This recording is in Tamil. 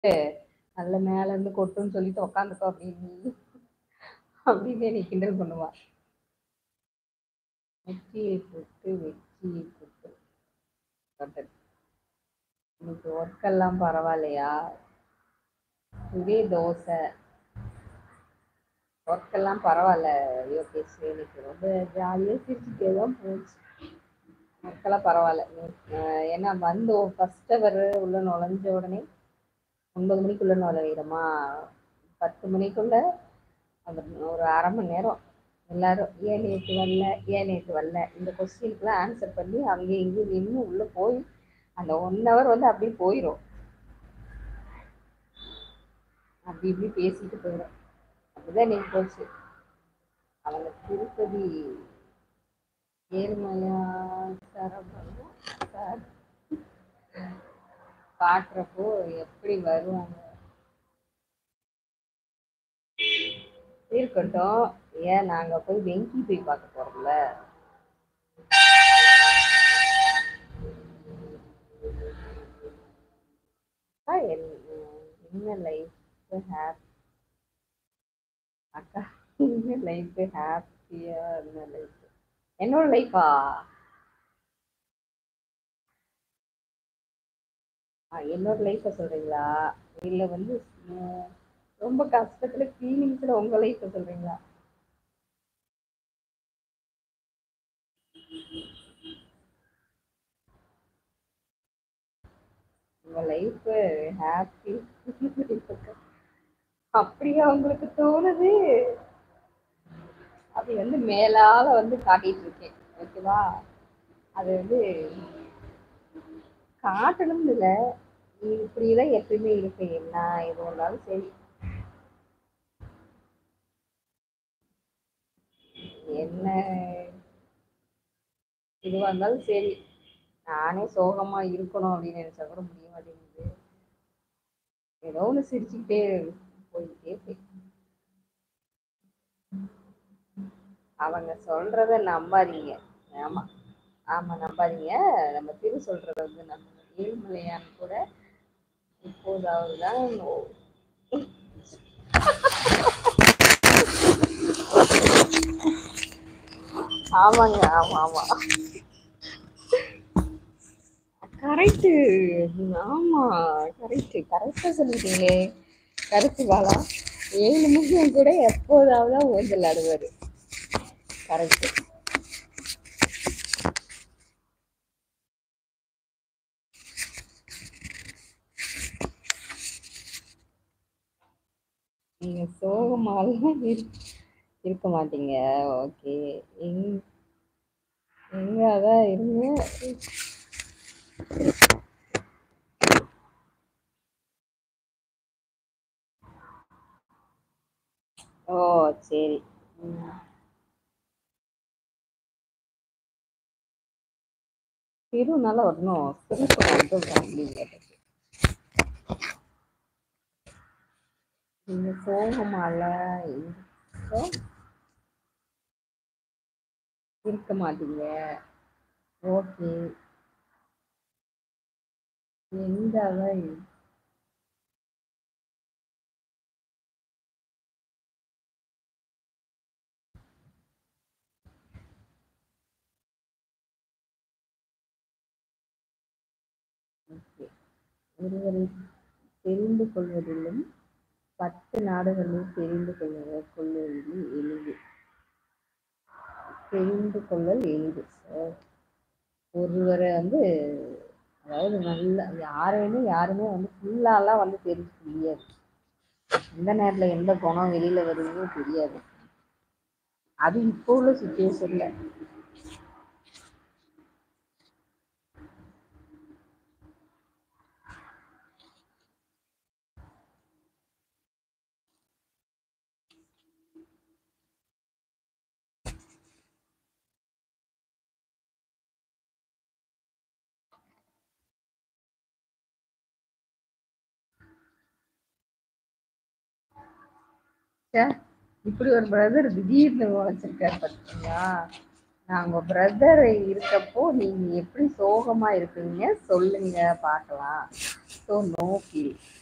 நல்ல மேல இருந்து கொட்டுன்னு சொல்லிட்டு உக்காந்துக்கோ அப்படின்னு அப்படின்னு என்னை கிண்டல் பண்ணுவா வெற்றியை போட்டு வெற்றியை போட்டு பட்டது இன்னைக்கு ஒர்க் எல்லாம் பரவாயில்லையா இதே தோசை ஒர்க் எல்லாம் பரவாயில்ல யோகேஷ் இன்னைக்கு ரொம்ப ஜாலியாக சிரிச்சுட்டே தான் போச்சு ஒர்க்கெல்லாம் பரவாயில்ல அஹ் ஏன்னா வந்து ஃபர்ஸ்ட் அவர் உள்ள நுழைஞ்ச உடனே ஒன்பது மணிக்குள்ள நுழையிறோமா பத்து மணிக்குள்ள அந்த ஒரு அரை மணி நேரம் எல்லாரும் ஏன் நேற்று வரல ஏன் நேற்று வரல இந்த கொஸ்டினுக்குலாம் ஆன்சர் பண்ணி அங்கேயும் இங்கேயும் நின்று உள்ளே போய் அந்த ஒன் ஹவர் வந்து அப்படியே போயிடும் அப்படி இப்படி பேசிட்டு போயிடும் அப்படிதான் இன்னைக்கு போச்சு அவங்க திருப்பதி ஏழுமலையா சரபம் சார் காட்டுறப்போ எப்படி வருவாங்க இருக்கட்டும் ஏன் நாங்க போய் வெங்கி போய் பார்க்க போறோம்ல அக்கா, என்ன என்ன லைஃப் ஹாப்பி அக்கா என்ன லைஃப் ஹாப்பியா என்ன லைஃப் என்னோட லைஃபா என்னோட லைஃப்பை சொல்றீங்களா இல்ல வந்து உம், ரொம்ப கஷ்டத்துல ஃபீலிங்ஸ்ல உங்க லைஃப்பை சொல்றீங்களா உங்க லைஃப் ஹாப்பி அப்படியா உங்களுக்கு தோணுது அது வந்து மேலால வந்து காட்டிட்டு இருக்கேன் ஓகேவா அது வந்து காட்டணும் இல்ல நீ இப்படிதான் எப்பயுமே இருப்பேன் என்ன எது வந்தாலும் சரி என்ன எதுவா இருந்தாலும் சரி நானே சோகமா இருக்கணும் அப்படின்னு நினைச்சா கூட முடிய மாட்டேங்குது ஏதோ ஒண்ணு சிரிச்சுக்கிட்டே போயிட்டே போய் அவங்க சொல்றத நம்பாதீங்க ஆமா ஆமா நம்பாதீங்க நம்ம திரு சொல்றத வந்து நம்ம ஏழ்மலையான் கூட இப்போதாவது தான் ஆமாங்க ஆமா ஆமா கரெக்டு ஆமா கரெக்ட் கரெக்டா சொல்லிட்டீங்களே கருத்து பாலா ஏழு மணியும் கூட எப்போதாவது தான் ஊஞ்சல் ஆடுவாரு கரெக்ட் நீங்க சோகமாலாம் இரு- இருக்க மாட்டீங்க ஓகே எங் எங்க அதான் இருங்க ஓ சரி ம். திருநாள வரணும் சிரிப்பு வந்து அப்படிங்க நீங்க சோகமால இருக்க இருக்க மாட்டீங்க ஓகே எந்த அளவு ஓகே ஒருவரை தெரிந்து கொள்வதிலும் பத்து நாடுகளில் தெரிந்து கொள்வது கொள்வதில் எளிது தெரிந்து கொள்ளல் எளிது அஹ் ஒருவரை வந்து அதாவது நல்ல யாரையுமே யாருமே வந்து ஃபுல்லாலாம் வந்து தெரிஞ்சுக்க முடியாது எந்த நேரத்துல எந்த குணம் வெளியில வருதுன்னு தெரியாது அது இப்போ உள்ள சுச்சுவேஷன்ல ச்சே, இப்படி ஒரு பிரதர் திடீர்னு உழைச்சிருக்காரு பார்த்தீங்களா நான் உங்க பிரதர் இருக்கப்போ நீங்க எப்படி சோகமா இருக்கீங்க சொல்லுங்க பார்க்கலாம் ஸோ நோ ஃபீல்